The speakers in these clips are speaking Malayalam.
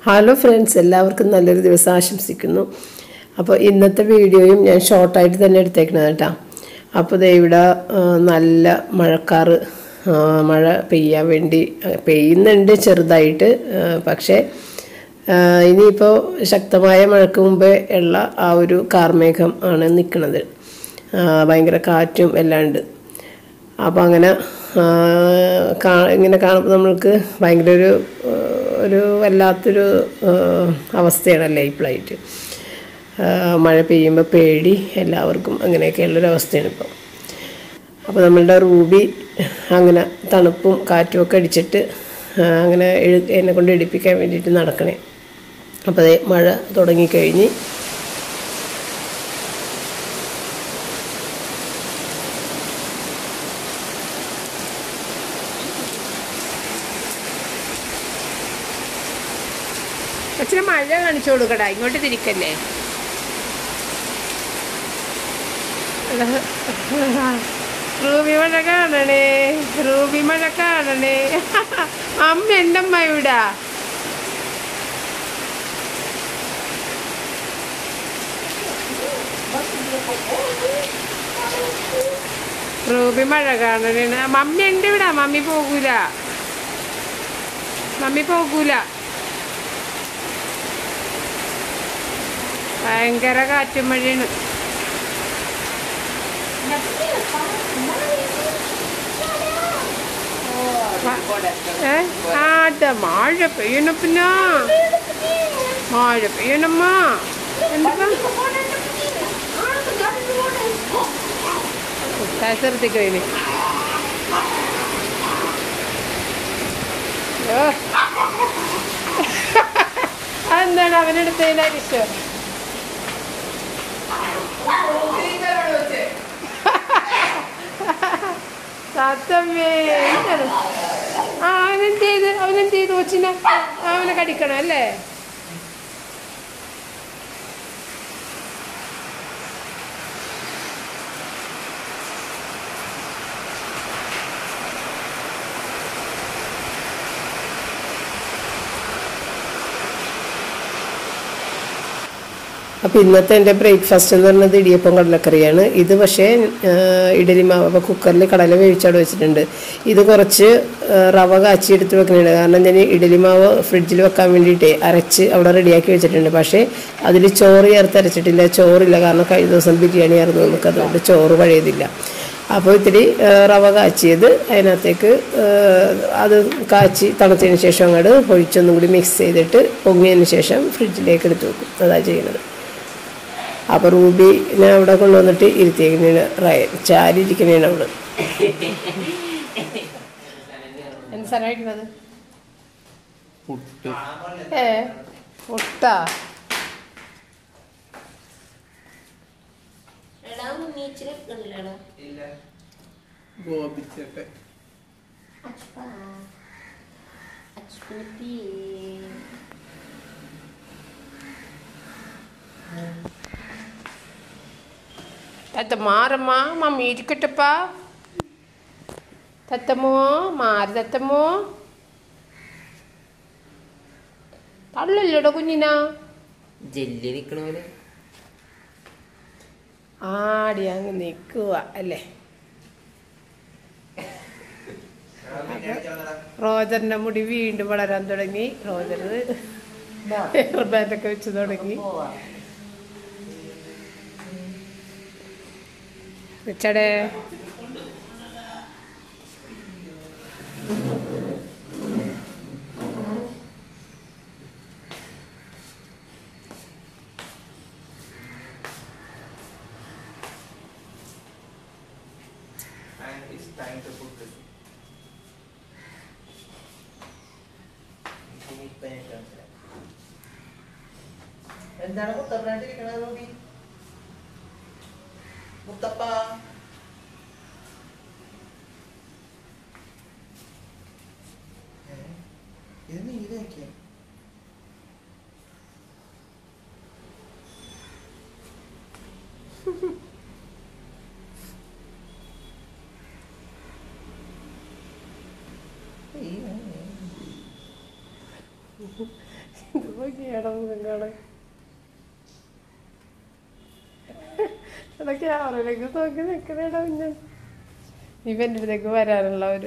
ഹലോ ഫ്രണ്ട്സ് എല്ലാവർക്കും നല്ലൊരു ദിവസം ആശംസിക്കുന്നു അപ്പോൾ ഇന്നത്തെ വീഡിയോയും ഞാൻ ഷോർട്ടായിട്ട് തന്നെ എടുത്തേക്കണത് കേട്ടോ അപ്പോൾ ദേ ഇവിടെ ആ, നല്ല മഴക്കാറ് ആ, മഴ പെയ്യാൻ വേണ്ടി ആ, പെയ്യുന്നുണ്ട് ചെറുതായിട്ട് ആ, പക്ഷേ ആ, ഇനിയിപ്പോൾ ശക്തമായ മഴയ്ക്ക് മുമ്പേ ഉള്ള ആ ഒരു കാർമേഘം ആണ് നിൽക്കുന്നത് ഭയങ്കര കാറ്റും എല്ലാം ഉണ്ട് അപ്പോൾ അങ്ങനെ ആ, കാ- ഇങ്ങനെ കാണുമ്പോൾ നമ്മൾക്ക് ഭയങ്കര ഒരു ആ, ഒരു വല്ലാത്തൊരു ആ, അവസ്ഥയാണല്ലേ ഇപ്പോഴായിട്ട് ആ, മഴ പെയ്യുമ്പോൾ പേടി എല്ലാവർക്കും അങ്ങനെയൊക്കെയുള്ളൊരു അവസ്ഥയാണ് ഇപ്പം അപ്പോൾ നമ്മളുടെ റൂബി അങ്ങനെ തണുപ്പും കാറ്റും ഒക്കെ അടിച്ചിട്ട് ആ, അങ്ങനെ എഴു എന്നെ കൊണ്ട് എടുപ്പിക്കാൻ വേണ്ടിയിട്ട് നടക്കണേ അപ്പോൾ അതേ മഴ തുടങ്ങിക്കഴിഞ്ഞ് അച്ഛനെ മഴ കാണിച്ചു കൊടുക്കടാ ഇങ്ങോട്ട് തിരിക്കല്ലേ റൂബി മഴ കാണണേ റൂബി മഴ കാണണേ അമ്മ എന്തമ്മ ഇവിടെ റൂബി മഴ കാണണേ മമ്മി ഉണ്ട് ഇവിടെ മമ്മി പോകൂല മമ്മി പോകൂല ഭയങ്കര കാറ്റും മഴയാണ് ഏ ആട്ട മഴ പെയ്യണം പിന്നെ മഴ പെയ്യണമ്മ എന്താ ശ്രദ്ധിക്കോ ഇനി ഓ. അതെന്താണ് അവനെടുത്തതിൻ്റെ ഇഷ്ടം സത്തമ്മേ എന്താണ് ആ അവനെന്ത് ചെയ്ത് അവനെന്ത് ചെയ്ത് കൊച്ചിനെ അവനെ കടിക്കണം അല്ലേ അപ്പോൾ ഇന്നത്തെ എൻ്റെ ബ്രേക്ക്ഫാസ്റ്റ് എന്ന് പറയുന്നത് ഇടിയപ്പം കടലക്കറിയാണ് ഇത് പക്ഷേ ആ, ഇഡലി മാവ് അപ്പോൾ കുക്കറിൽ കടല വേവിച്ചവിടെ വെച്ചിട്ടുണ്ട് ഇത് കുറച്ച് ആ, റവ കാച്ചി എടുത്ത് വെക്കുന്നുണ്ട് കാരണം ഞാൻ ഇഡലി മാവ് ഫ്രിഡ്ജിൽ വെക്കാൻ വേണ്ടിയിട്ട് അരച്ച് അവിടെ റെഡിയാക്കി വെച്ചിട്ടുണ്ട് പക്ഷേ അതിൽ ചോറ് ചേർത്ത് അരച്ചിട്ടില്ല ചോറില്ല കാരണം കഴിഞ്ഞ ദിവസം ബിരിയാണി ആയിരുന്നു നമുക്ക് അതുകൊണ്ട് ചോറ് പഴയതില്ല അപ്പോൾ ഇത്തിരി ആ, റവ കാച്ചിയത് അതിനകത്തേക്ക് ആ, അത് കാച്ചി തണുത്തതിന് ശേഷം അങ്ങോട്ട് ഒഴിച്ചൊന്നും കൂടി മിക്സ് ചെയ്തിട്ട് പൊങ്ങിയതിന് ശേഷം ഫ്രിഡ്ജിലേക്ക് എടുത്ത് വെക്കും അതാണ് ചെയ്യുന്നത് അപ്പോൾ റൂബിനെ അവിടെ കൊണ്ടുവന്നിട്ട് ഇരുത്തിയേക്കുന്നതാണ് റയൻ ചാരി ഇരിക്കുന്നതാണ് അവള് എന്ത് സാധനമായിട്ടുള്ളത് പുട്ട് ഏ മുട്ടാ എടാ നീച്ചിലെടുക്കണില്ലടാ ഗോപിച്ചൊക്കെ അച്ഛാ അച്ഛൂട്ടി തത്ത മാറമ്മ മമ്മി ഇരിക്കട്ടപ്പാ തത്തമ്മോ മാറി തത്തമ്മോ തള്ളല്ലടോ കുഞ്ഞിനാ ജെല്ലി നിക്കണ പോലെ ആടി അങ്ങ് നിൽക്കുക അല്ലേ റോജറിന്റെ മുടി വീണ്ടും വളരാൻ തുടങ്ങി റോജർ ഹെയർ ബാൻഡൊക്കെ വെച്ച് തുടങ്ങി വെച്ചടേ and it's time to put this. എന്താണ് മുത്തപ്പനായിട്ടിരിക്കണത് നോക്കി മുത്തപ്പ ഏ? ഇത് നീ ഇതാക്കിയ ഇത് നോക്കിയാടാ മുഖം കാണാൻ എടാ ക്യാമറയിലേക്ക് നോക്കി നിൽക്കണേടാ പിന്നെ ഇവ എൻ്റെ അടുത്തേക്ക് വരാനുള്ള ഒരു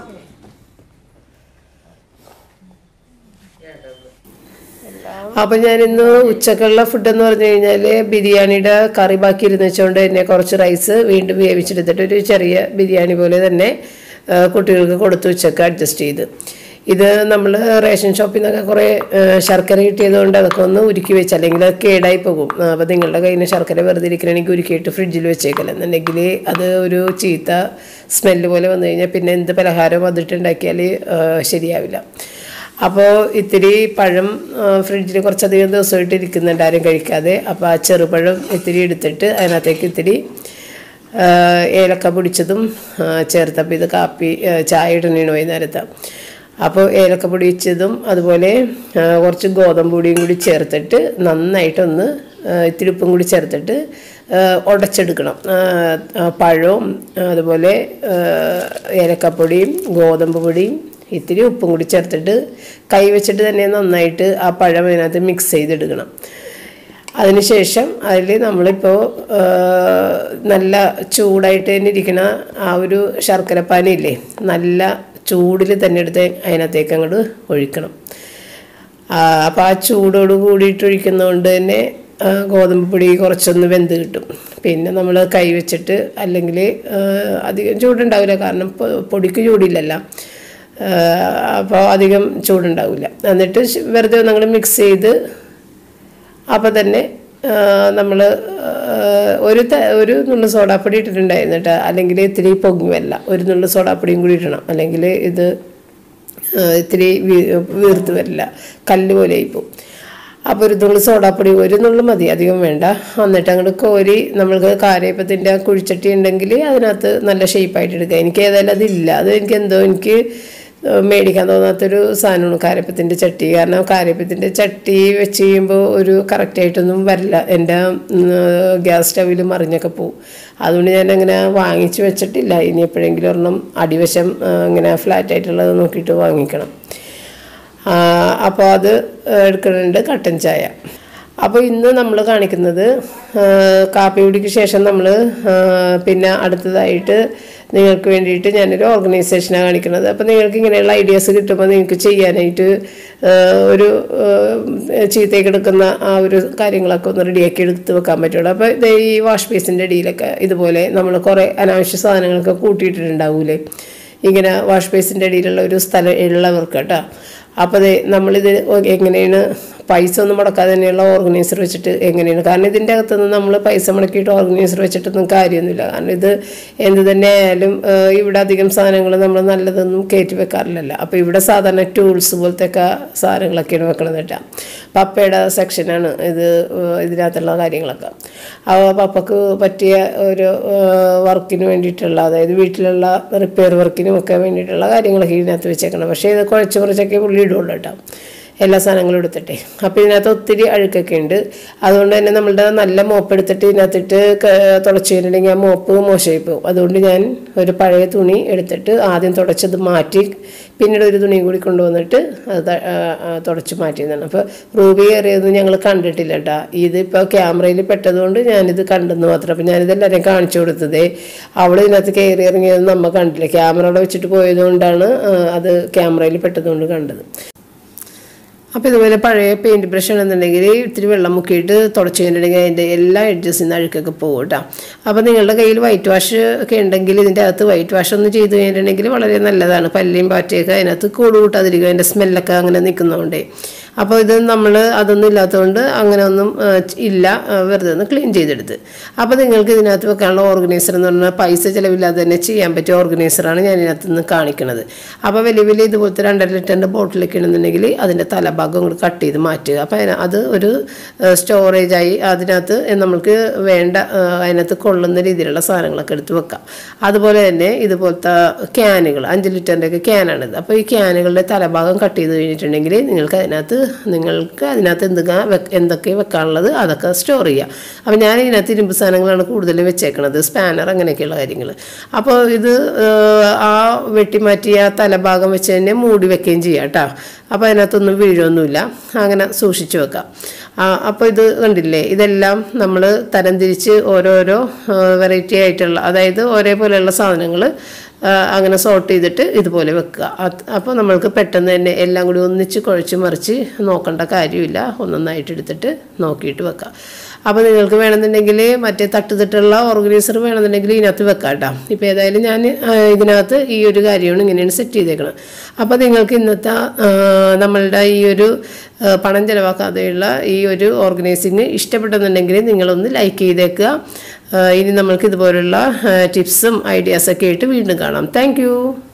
എല്ലാം അപ്പൊ ഞാൻ ഇന്ന് ഉച്ചക്കുള്ള ഫുഡ് എന്ന് പറഞ്ഞു കഴിഞ്ഞാല് ബിരിയാണിയുടെ കറി ബാക്കി ഇരുന്ന് വെച്ചുകൊണ്ട് തന്നെ കുറച്ച് റൈസ് വീണ്ടും വേവിച്ചെടുത്തിട്ട് ഒരു ചെറിയ ബിരിയാണി പോലെ തന്നെ ആ, കുട്ടികൾക്ക് കൊടുത്ത് ഉച്ചക്ക് അഡ്ജസ്റ്റ് ചെയ്ത് ഇത് നമ്മൾ റേഷൻ ഷോപ്പിൽ നിന്നൊക്കെ കുറേ ആ, ശർക്കര കിട്ടിയതുകൊണ്ട് അതൊക്കെ ഒന്ന് ഉരുക്കി വെച്ച് അല്ലെങ്കിൽ അത് കേടായി പോകും അപ്പോൾ നിങ്ങളുടെ കയ്യിൽ നിന്ന് ശർക്കര വെറുതെ ഇരിക്കണമെങ്കിൽ ഉരുക്കിയിട്ട് ഫ്രിഡ്ജിൽ വെച്ചേക്കല എന്നുണ്ടെങ്കിൽ അത് ഒരു ചീത്ത സ്മെല്ല് പോലെ വന്നു കഴിഞ്ഞാൽ പിന്നെ എന്ത് പലഹാരം അതിട്ടുണ്ടാക്കിയാൽ ശരിയാവില്ല അപ്പോൾ ഇത്തിരി പഴം ഫ്രിഡ്ജിൽ കുറച്ചധികം ദിവസമായിട്ട് ഇരിക്കുന്നുണ്ട് ആരും കഴിക്കാതെ അപ്പോൾ ആ ചെറുപഴം ഇത്തിരി എടുത്തിട്ട് അതിനകത്തേക്ക് ഇത്തിരി ആ, ഏലക്ക പൊടിച്ചതും ആ, ചേർത്തപ്പോൾ ഇത് കാപ്പി ആ, ചായ ഇടണേണ് വൈകുന്നേരത്ത് അപ്പോൾ ഏലക്ക പൊടിച്ചതും അതുപോലെ ആ, കുറച്ച് ഗോതമ്പ് പൊടിയും കൂടി ചേർത്തിട്ട് നന്നായിട്ടൊന്ന് ആ, ഇത്തിരി ഉപ്പും കൂടി ചേർത്തിട്ട് ആ, ഉടച്ചെടുക്കണം ആ, ആ, പഴവും അതുപോലെ ആ, ഏലക്കപ്പൊടിയും ഗോതമ്പ് പൊടിയും ഇത്തിരി ഉപ്പും കൂടി ചേർത്തിട്ട് കൈ വെച്ചിട്ട് തന്നെ നന്നായിട്ട് ആ പഴം അതിനകത്ത് മിക്സ് ചെയ്തെടുക്കണം അതിനുശേഷം അതിൽ നമ്മളിപ്പോൾ നല്ല ചൂടായിട്ട് തന്നെ ഇരിക്കണ ആ ഒരു ശർക്കരപ്പാനിയില്ലേ നല്ല ചൂടിൽ തന്നെ എടുത്ത് അതിനകത്തേക്ക് അങ്ങോട്ട് ഒഴിക്കണം അപ്പോൾ ആ ചൂടോട് കൂടിയിട്ട് ഒഴിക്കുന്നതുകൊണ്ട് തന്നെ ആ, ഗോതമ്പ് പൊടി കുറച്ചൊന്ന് വെന്ത് കിട്ടും പിന്നെ നമ്മൾ കൈ വെച്ചിട്ട് അല്ലെങ്കിൽ അധികം ചൂടുണ്ടാവില്ല കാരണം പൊ- പൊടിക്ക് ചൂടില്ലല്ലോ അപ്പോൾ അധികം ചൂടുണ്ടാവില്ല എന്നിട്ട് ശ്- വെറുതെ ഒന്നങ്ങൾ മിക്സ് ചെയ്ത് അപ്പോൾ തന്നെ നമ്മൾ ഒരു ത- ഒരു നുള്ളു സോഡാപ്പൊടി ഇട്ടിട്ടുണ്ടായിരുന്നു കേട്ടോ അല്ലെങ്കിൽ ഇത്തിരി പൊങ്ങുമല്ല ഒരു നുള്ളു സോഡാപ്പൊടിയും കൂടി ഇടണം അല്ലെങ്കിൽ ഇത് ആ, ഇത്തിരി വീ- വീർത്ത് വരില്ല കല്ല് പോലെ ആയിപ്പോവും അപ്പോൾ ഒരു നുള്ളു സോഡാപ്പൊടി ഒരു നുള്ളു മതി അധികം വേണ്ട എന്നിട്ട് അങ്ങോട്ട് കോരി നമ്മൾക്ക് കാരയപ്പത്തിൻ്റെ കുഴിച്ചട്ടി ഉണ്ടെങ്കിൽ അതിനകത്ത് നല്ല ഷേപ്പായിട്ട് എടുക്കുക എനിക്ക് ഏതായാലും അതില്ല അത് എനിക്ക് എന്തോ എനിക്ക് മേടിക്കാൻ തോന്നാത്തൊരു സാധനമാണ് കാരപ്പത്തിൻ്റെ ചട്ടി കാരണം കാരപ്പത്തിൻ്റെ ചട്ടി വെച്ച് കഴിയുമ്പോൾ ഒരു കറക്റ്റായിട്ടൊന്നും വരില്ല എൻ്റെ ഗ്യാസ് സ്റ്റവിൽ മറിഞ്ഞൊക്കെ പോവും അതുകൊണ്ട് ഞാൻ അങ്ങനെ വാങ്ങിച്ച് വെച്ചിട്ടില്ല ഇനി എപ്പോഴെങ്കിലും ഒരെണ്ണം അടിവശം ആ, ഇങ്ങനെ ഫ്ലാറ്റ് ആയിട്ടുള്ളത് നോക്കിയിട്ട് വാങ്ങിക്കണം അപ്പോൾ അത് എടുക്കുന്നുണ്ട് കട്ടൻ ചായ അപ്പോൾ ഇന്ന് നമ്മൾ കാണിക്കുന്നത് ആ, കാപ്പി കുടിക്ക് ശേഷം നമ്മൾ പിന്നെ അടുത്തതായിട്ട് നിങ്ങൾക്ക് വേണ്ടിയിട്ട് ഞാനൊരു ഓർഗനൈസേഷനാണ് കാണിക്കുന്നത് അപ്പോൾ നിങ്ങൾക്ക് ഇങ്ങനെയുള്ള ഐഡിയാസ് കിട്ടുമ്പോൾ നിങ്ങൾക്ക് ചെയ്യാനായിട്ട് ആ, ഒരു ആ, ചീത്തയൊക്കെ എടുക്കുന്ന ആ ഒരു കാര്യങ്ങളൊക്കെ ഒന്ന് റെഡിയാക്കി എടുത്ത് വെക്കാൻ പറ്റുള്ളൂ അപ്പോൾ ഇത് ഈ വാഷ് ബേസിൻ്റെ അടിയിലൊക്കെ ഇതുപോലെ നമ്മൾ കുറേ അനാവശ്യ സാധനങ്ങളൊക്കെ കൂട്ടിയിട്ടിട്ടുണ്ടാവൂലേ ഇങ്ങനെ വാഷ് ബേസിൻ്റെ അടിയിലുള്ള ഒരു സ്ഥലം ഉള്ളവർക്ക് കേട്ടോ അപ്പോൾ അത് നമ്മളിത് എങ്ങനെയാണ് പൈസ ഒന്നും മുടക്കാതെ തന്നെയുള്ള ഓർഗനൈസർ വെച്ചിട്ട് എങ്ങനെയാണ് കാരണം ഇതിൻ്റെ അകത്തുനിന്ന് നമ്മൾ പൈസ മുടക്കിയിട്ട് ഓർഗനൈസർ വെച്ചിട്ടൊന്നും കാര്യമൊന്നുമില്ല കാരണം ഇത് എന്ത് തന്നെ ആയാലും ആ, ഇവിടെ അധികം സാധനങ്ങൾ നമ്മൾ നല്ലതൊന്നും കയറ്റി വെക്കാറില്ലല്ലോ അപ്പോൾ ഇവിടെ സാധാരണ ടൂൾസ് പോലത്തെ ഒക്കെ സാധനങ്ങളൊക്കെയാണ് വെക്കണത് കേട്ടോ പപ്പയുടെ സെക്ഷനാണ് ഇത് ആ, ഇതിനകത്തുള്ള കാര്യങ്ങളൊക്കെ അപ്പോൾ പപ്പക്ക് പറ്റിയ ഒരു വർക്കിന് വേണ്ടിയിട്ടുള്ള അതായത് വീട്ടിലുള്ള റിപ്പയർ വർക്കിനും ഒക്കെ വേണ്ടിയിട്ടുള്ള കാര്യങ്ങളൊക്കെ ഇതിനകത്ത് വെച്ചേക്കണം പക്ഷേ ഇത് കുഴച്ച് കുറച്ചൊക്കെ പുള്ളി ഇടുള്ളൂ കേട്ടോ എല്ലാ സാധനങ്ങളും എടുത്തിട്ടെ അപ്പോൾ ഇതിനകത്ത് ഒത്തിരി അഴുക്കൊക്കെ ഉണ്ട് അതുകൊണ്ട് തന്നെ നമ്മളുടെ നല്ല മോപ്പ് എടുത്തിട്ട് ഇതിനകത്തിട്ട് ക- തുടച്ച് കഴിഞ്ഞിട്ടുണ്ടെങ്കിൽ ആ മോപ്പ് മോശമായി പോകും അതുകൊണ്ട് ഞാൻ ഒരു പഴയ തുണി എടുത്തിട്ട് ആദ്യം തുടച്ചത് മാറ്റി പിന്നീട് ഒരു തുണിയും കൂടി കൊണ്ടുവന്നിട്ട് അത് ത- ആ, ആ, തുടച്ച് മാറ്റിയതാണ് അപ്പോൾ റൂബി കയറിയതൊന്നും ഞങ്ങൾ കണ്ടിട്ടില്ല കേട്ടോ ഇതിപ്പോൾ ക്യാമറയിൽ പെട്ടതുകൊണ്ട് ഞാനിത് കണ്ടെന്ന് മാത്രം അപ്പോൾ ഞാനിത് എല്ലാവരെയും കാണിച്ചു കൊടുത്തതേ അവൾ ഇതിനകത്ത് കയറി ഇറങ്ങിയതൊന്നും നമ്മ കണ്ടില്ല ക്യാമറ അവിടെ വെച്ചിട്ട് പോയതുകൊണ്ടാണ് ആ, അത് ക്യാമറയിൽ പെട്ടതുകൊണ്ട് കണ്ടത് അപ്പോൾ ഇതുപോലെ പഴയ പെയിൻറ് ബ്രഷ് ആണെന്നുണ്ടെങ്കിൽ ഇത്തിരി വെള്ളം മുക്കിയിട്ട് തുടച്ച് കഴിഞ്ഞിട്ടുണ്ടെങ്കിൽ അതിൻ്റെ എല്ലാ എഡ്ജസിൽ നിന്ന് അഴുക്കൊക്കെ പോകും കേട്ടോ അപ്പോൾ നിങ്ങളുടെ കയ്യിൽ വൈറ്റ് വാഷ് ഒക്കെ ഉണ്ടെങ്കിൽ ഇതിൻ്റെ അകത്ത് വൈറ്റ് വാഷ് ഒന്ന് ചെയ്ത് കഴിഞ്ഞിട്ടുണ്ടെങ്കിൽ വളരെ നല്ലതാണ് പല്ലിയും പാറ്റയൊക്കെ അതിനകത്ത് കൂട് കൂട്ടാതിരിക്കും അതിൻ്റെ സ്മെല്ലൊക്കെ അങ്ങനെ നിൽക്കുന്നതുകൊണ്ടേ അപ്പോൾ ഇത് നമ്മൾ അതൊന്നും ഇല്ലാത്തതുകൊണ്ട് അങ്ങനെ ഒന്നും ആ, ഇല്ല ആ, വെറുതെ ഒന്ന് ക്ലീൻ ചെയ്തെടുത്ത് അപ്പോൾ നിങ്ങൾക്ക് ഇതിനകത്ത് വെക്കാനുള്ള ഓർഗനൈസർ എന്ന് പറഞ്ഞാൽ പൈസ ചിലവില്ലാതെ തന്നെ ചെയ്യാൻ പറ്റിയ ഓർഗനൈസറാണ് ഞാൻ ഇതിനകത്ത് നിന്ന് കാണിക്കുന്നത് അപ്പോൾ വലിയ വലിയ ഇതുപോലത്തെ രണ്ടര ലിറ്ററിൻ്റെ ബോട്ടിലൊക്കെ ഉണ്ടെന്നുണ്ടെങ്കിൽ അതിൻ്റെ തലഭാഗം കൂടി കട്ട് ചെയ്ത് മാറ്റുക അപ്പോൾ അതിന അത് ഒരു സ്റ്റോറേജായി അതിനകത്ത് നമ്മൾക്ക് വേണ്ട ആ, അതിനകത്ത് കൊള്ളുന്ന രീതിയിലുള്ള സാധനങ്ങളൊക്കെ എടുത്ത് വെക്കാം അതുപോലെ തന്നെ ഇതുപോലത്തെ ക്യാനുകൾ അഞ്ച് ലിറ്ററിൻ്റെ ഒക്കെ ക്യാനാണിത് അപ്പോൾ ഈ ക്യാനുകളുടെ തലഭാഗം കട്ട് ചെയ്ത് കഴിഞ്ഞിട്ടുണ്ടെങ്കിൽ നിങ്ങൾക്ക് അതിനകത്ത് നിങ്ങൾക്ക് അതിനകത്ത് എന്തൊക്കെ എന്തൊക്കെ വെക്കാനുള്ളത് അതൊക്കെ സ്റ്റോർ ചെയ്യുക അപ്പോൾ ഞാൻ ഇതിനകത്ത് ഇരുമ്പ് സാധനങ്ങളാണ് കൂടുതലും വെച്ചേക്കണത് സ്പാനർ അങ്ങനെയൊക്കെയുള്ള കാര്യങ്ങൾ അപ്പോൾ ഇത് ഏഹ്, ആ വെട്ടിമാറ്റിയ തലഭാഗം വെച്ച് തന്നെ മൂടി വെക്കുകയും ചെയ്യാം കേട്ടോ അപ്പോൾ അതിനകത്തൊന്നും വീഴൊന്നുമില്ല അങ്ങനെ സൂക്ഷിച്ചു വെക്കാം ആ, അപ്പോൾ ഇത് കണ്ടില്ലേ ഇതെല്ലാം നമ്മൾ തരംതിരിച്ച് ഓരോരോ വെറൈറ്റി ആയിട്ടുള്ള അതായത് ഒരേപോലെയുള്ള സാധനങ്ങൾ അങ്ങനെ സോർട്ട് ചെയ്തിട്ട് ഇതുപോലെ വെക്കുക അത് അപ്പോൾ നമ്മൾക്ക് പെട്ടെന്ന് തന്നെ എല്ലാം കൂടി ഒന്നിച്ച് കുഴച്ച് മറിച്ച് നോക്കേണ്ട കാര്യമില്ല ഒന്നൊന്നായിട്ട് എടുത്തിട്ട് നോക്കിയിട്ട് വെക്കാം അപ്പോൾ നിങ്ങൾക്ക് വേണമെന്നുണ്ടെങ്കിൽ മറ്റേ തട്ടുതട്ടുള്ള ഓർഗനൈസർ വേണമെന്നുണ്ടെങ്കിൽ ഇതിനകത്ത് വെക്കാം കേട്ടോ ഇപ്പോൾ ഏതായാലും ഞാൻ ആ, ഇതിനകത്ത് ഈ ഒരു കാര്യമാണ് ഇങ്ങനെയാണ് സെറ്റ് ചെയ്തേക്കണം അപ്പോൾ നിങ്ങൾക്ക് ഇന്നത്തെ ആ, നമ്മളുടെ ഈ ഒരു ആ, പണം ചിലവാക്കാതെയുള്ള ഈ ഒരു ഓർഗനൈസിങ് ഇഷ്ടപ്പെട്ടെന്നുണ്ടെങ്കിൽ നിങ്ങളൊന്ന് ലൈക്ക് ചെയ്തേക്കുക ആ, ഇനി നമ്മൾക്ക് ഇതുപോലുള്ള ടിപ്സും ഐഡിയാസൊക്കെ ആയിട്ട് വീണ്ടും കാണാം താങ്ക്